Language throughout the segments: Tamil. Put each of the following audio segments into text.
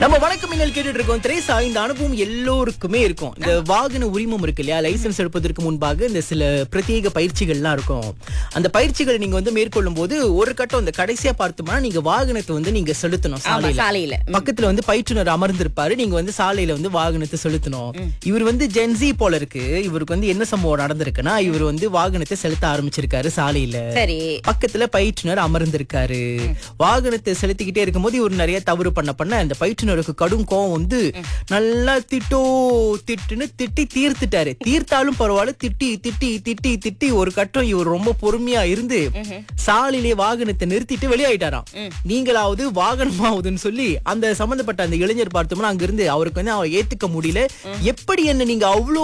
நம்ம வணக்கம் நீங்கள் கேட்டுட்டு இருக்கோம் திரேசா இந்த அனுபவம் எல்லோருக்குமே இருக்கும் இந்த வாகன உரிமம் இருக்கு இல்லையா லைசென்ஸ் எடுப்பதற்கு முன்பாக இந்த சில பிரத்யேக பயிற்சிகள்லாம் இருக்கும் அந்த பயிற்சிகளை நீங்க வந்து மேற்கொள்ளும் போது ஒரு கட்டம் இந்த கடைசியா பார்த்தோம்னா நீங்க வாகனத்தை வந்து நீங்க செலுத்தணும் ஆமா சாலையில சாலையில பக்கத்துல வந்து பயிற்றுனர் அமர்ந்திருப்பாரு நீங்க வந்து சாலையில வந்து வாகனத்தை செலுத்தணும் இவர் வந்து ஜென்சி போல இருக்கு இவருக்கு வந்து என்ன சம்பவம் நடந்திருக்குன்னா இவர் வந்து வாகனத்தை செலுத்த ஆரம்பிச்சிருக்காரு சாலையில சரி பக்கத்துல பயிற்றுனர் அமர்ந்திருக்காரு வாகனத்தை செலுத்திக்கிட்டே இருக்கும்போது இவர் நிறைய தவறு பண்ண பண்ண அந்த பயிற்றுனருக்கு கடும் கோவம் வந்து நல்லா திட்டோ திட்டுன்னு திட்டி தீர்த்துட்டாரு தீர்த்தாலும் பரவாயில்ல திட்டி திட்டி திட்டி திட்டி ஒரு கட்டம் இவர் ரொம்ப பொறுமையா இருந்து சாலையிலே வாகனத்தை நிறுத்திட்டு வெளியாயிட்டாராம் நீங்களாவது வாகனமாவதுன்னு சொல்லி அந்த சம்பந்தப்பட்ட அந்த இளைஞர் பார்த்தோம்னா அங்க இருந்து அவருக்கு வந்து அவர் ஏத்துக்க முடியல எப்படி என்ன நீங்க அவ்வளோ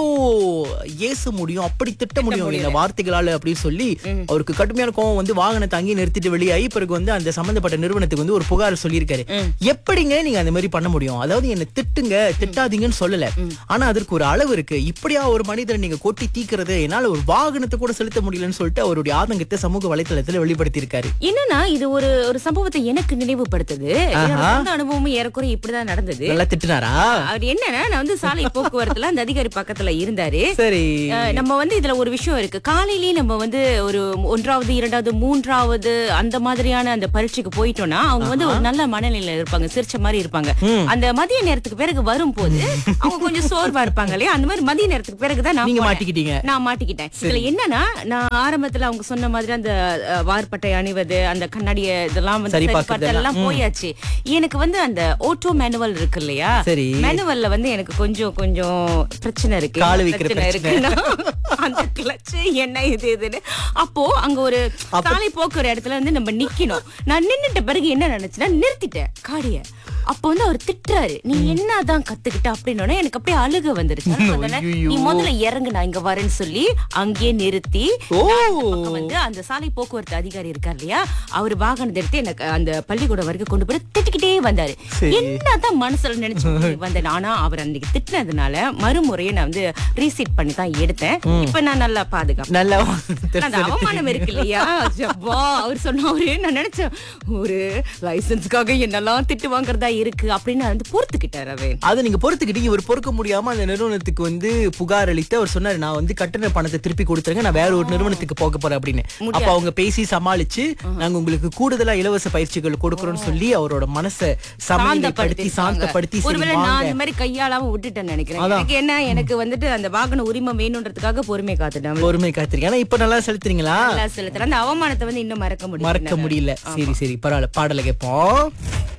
ஏச முடியும் அப்படி திட்ட முடியும் இந்த வார்த்தைகளால அப்படின்னு சொல்லி அவருக்கு கடுமையான கோவம் வந்து வாகனத்தை அங்கேயே நிறுத்திட்டு வெளியாகி பிறகு வந்து அந்த சம்பந்தப்பட்ட நிறுவனத்துக்கு வந்து ஒரு புகார் சொல்லியிருக்காரு எப்படிங்க நீங்க அந்த மாதிரி பண்ண முடியும் அதாவது என்ன திட்டுங்க திட்டாதீங்கன்னு சொல்லல ஆனா அதற்கு ஒரு அளவு இருக்கு இப்படியா ஒரு மனிதரை நீங்க கொட்டி தீக்கிறது என்னால ஒரு வாகனத்தை கூட செலுத்த முடியலன்னு சொல்லிட்டு அவருடைய ஆதங்கத்தை சமூக வலைத்தளத்துல வெளிப்படுத்தி இருக்காரு என்னன்னா இது ஒரு ஒரு சம்பவத்தை எனக்கு நினைவுபடுத்துது என்னோட சொந்த அனுபவமும் ஏறக்குறைய இப்படிதான் நடந்தது நல்லா திட்டுனாரா அவர் என்னன்னா நான் வந்து சாலை போக்குவரத்துல அந்த அதிகாரி பக்கத்துல இருந்தாரு சரி அஹ், நம்ம வந்து இதுல ஒரு விஷயம் இருக்கு காலையிலேயே நம்ம வந்து ஒரு ஒன்றாவது இரண்டாவது மூன்றாவது அந்த மாதிரியான அந்த பரீட்சைக்கு போயிட்டோம்னா அவங்க வந்து ஒரு நல்ல மனநிலையில இருப்பாங்க சிரிச்ச மாதிரி இருப்பாங்க அந்த மதிய நேரத்துக்கு பிறகு வரும்போது அவங்க கொஞ்சம் சோர்வா இருப்பாங்க இல்லையா அந்த மாதிரி மதிய நேரத்துக்கு பிறகுதான் நான் நீங்க போனேன். மாட்டிக்கிட்டீங்க நான் மாட்டிக்கிட்டேன் இதுல என்னன்னா நான் ஆரம்பத்துல அவங்க சொன்ன மாதிரி அந்த அஹ், வார்பட்டை அணிவது அந்த கண்ணாடிய இதெல்லாம் வந்து சரி சரி பார்க்கறது பார்த்து எல்லாம் போயாச்சு எனக்கு வந்து அந்த ஓட்டோ மேனுவல் இருக்கு இல்லையா சரி. மேனுவல்ல வந்து எனக்கு கொஞ்சம் கொஞ்சம் பிரச்சனை இருக்கு காலு என்ன வைக்கிற பிரச்சனை இருக்குன்னா, அந்த கிளச் என்ன இது இதுன்னு அப்போ அங்க ஒரு சாலை போக்குற இடத்துல வந்து நம்ம நிக்கணும் நான் நின்னுட்ட பிறகு என்ன நினைச்சேன்னா நிறுத்திட்டேன் காடிய அப்போ வந்து அவர் திட்டுறாரு நீ என்னதான் கத்துக்கிட்ட அப்படின்னு எனக்கு அப்படியே அழுக வந்துருச்சு அதனால நீ முதல்ல இறங்கு நான் இங்க வரேன்னு சொல்லி அங்கேயே நிறுத்தி ஓ பக்கம் வந்து அந்த சாலை போக்குவரத்து அதிகாரி இருக்கார் இல்லையா அவர் வாகனத்தை எடுத்து எனக்கு அந்த பள்ளிக்கூடம் வரைக்கும் கொண்டு போய் திட்டிக்கிட்டே வந்தாரு என்னதான் மனசுல நினைச்சு வந்தேன் ஆனா அவர் அன்னைக்கு திட்டினதுனால மறுமுறையை நான் வந்து ரீசீட் பண்ணி தான் எடுத்தேன் இப்ப நான் நல்லா பாதுகாப்பேன் நல்லா அந்த அவமானம் இருக்கு இல்லையா ஜப்பா அவர் சொன்னாரு நான் நினைச்சேன் ஒரு லைசன்ஸ்க்காக என்னெல்லாம் திட்டு வாங்குறதா இருக்கு அப்படின்னு நான் வந்து பொறுத்துக்கிட்டார் அவன் அதை நீங்க பொறுத்துக்கிட்டு இவர் பொறுக்க முடியாம அந்த நிறுவனத்துக்கு வந்து புகார் அளித்து அவர் சொன்னாரு நான் வந்து கட்டண பணத்தை திருப்பி கொடுத்துருங்க நான் வேற ஒரு நிறுவனத்துக்கு போக போறேன் அப்படின்னு அப்ப அவங்க பேசி சமாளிச்சு நாங்க உங்களுக்கு கூடுதலா இலவச பயிற்சிகள் கொடுக்கறோம்னு சொல்லி அவரோட மனசை சமாளிப்படுத்தி சாந்தப்படுத்தி சரி ஒருவேளை நான் வாங்க. அந்த மாதிரி கையாளாம விட்டுட்டேன்னு நினைக்கிறேன் எனக்கு என்ன எனக்கு வந்துட்டு அந்த வாகன உரிமம் வேணும்ன்றதுக்காக பொறுமை காத்துட்டேன் பொறுமை காத்திருக்கேன் ஆனா இப்ப நல்லா செலுத்துறீங்களா நல்லா செலுத்துறேன் அந்த அவமானத்தை வந்து இன்னும் மறக்க முடியும் மறக்க முடியல சரி சரி பரவாயில்ல பாடலை கேட்போம்